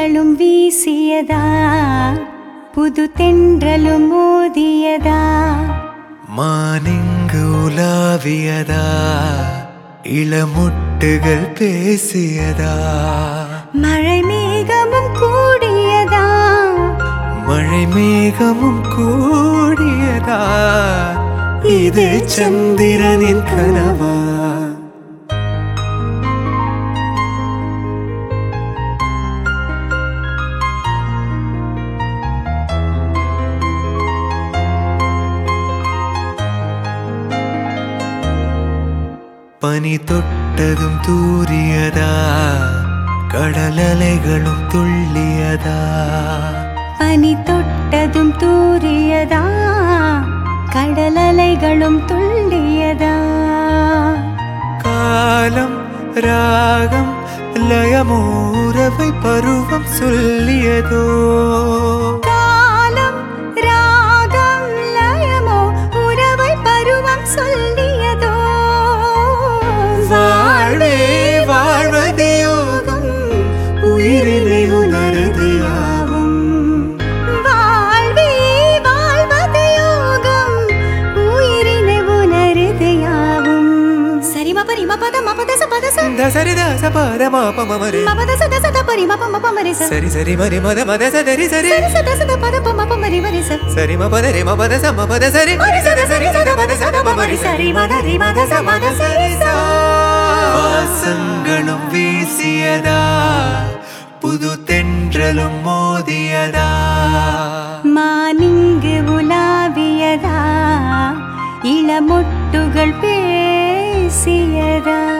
திங்களும் வீசியதா புது தென்றலும் மோதியதா மானிங்கு உலாவியதா இளமுட்டுகள் பேசியதா மழை மேகமும் கூடியதா மழை மேகமும் கூடியதா இது சந்திரனின் கனவா பனி தொட்டதும் தூரியதா கடலலைகளும் துள்ளியதா பனி தொட்டதும் தூரியதா கடலலைகளும் துள்ளியதா காலம் ராகம் லயமூரவை பருவம் சொல்லியதோ காலம் ராகம் லயமோ உறவை பருவம் சொல்லியதோ வாழ்வே வாழ்வது யோகம் உயிரினை உணர்து யாவும் வாழ்வே வாழ்வது யோகம் உயிரினை உணருது யாவும் சரி மபரி மபத மபத சபத ச தசரித சபத மாபமரி மபத சத சத பரி மப மப மரி ச சரி சரி மரி மத மத சதரி சரி சரி சத சத பத ப மப மரி மரி ச சரி மபத ரே மபத ச மபத சரி மரி சத சரி சத பத சத மபரி சரி மத ரி மத ச மத சரி சா வாசங்களும் வீசியதா புது தென்றலும் மோதியதா மானிங்கு உலாவியதா இளமொட்டுகள் பேசியதா